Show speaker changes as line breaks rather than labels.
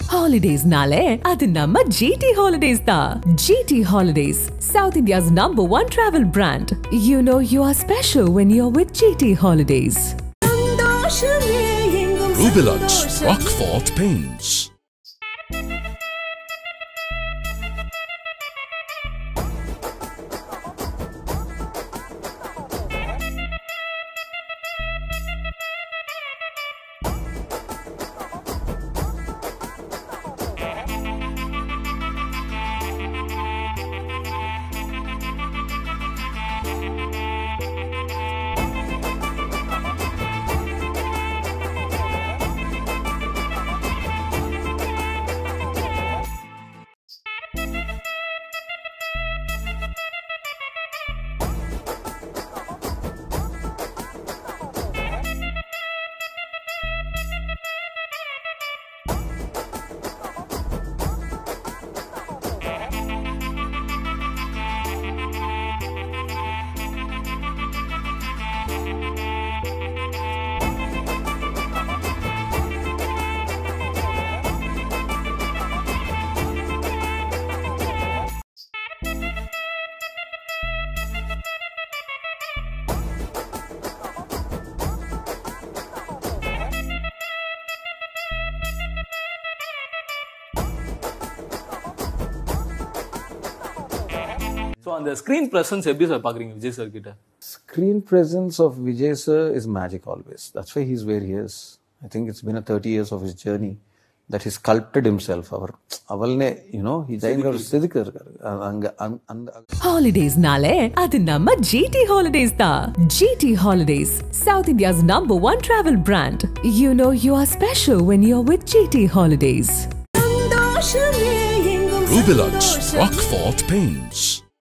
ஹாலிடேஸ்னாலே அது நம்ம ஜிடி ஹாலிடேஸ் தான் GT Holidays South India's number one travel brand you know you are special when you are with GT Holidays
Rubilux Rockfort Paints.
ஸோ அந்த screen presence எப்படி sir பார்க்குறீங்க Vijay sir கிட்ட
Screen presence of Vijay sir is magic always. That's why he's where he is. I think it's been a 30 years of his journey that he sculpted himself. அவர் அவள்னே you know he ஜெயிங்க செதுக்க இருக்காரு அ- அங்க அந்த- அந்த
ஹாலிடேஸ்னாலே அது நம்ம ஜிடி ஹாலிடேஸ் தான் GT Holidays South India's number one travel brand you know you are special when you are with GT Holidays
Rubilux Rockfort Paints.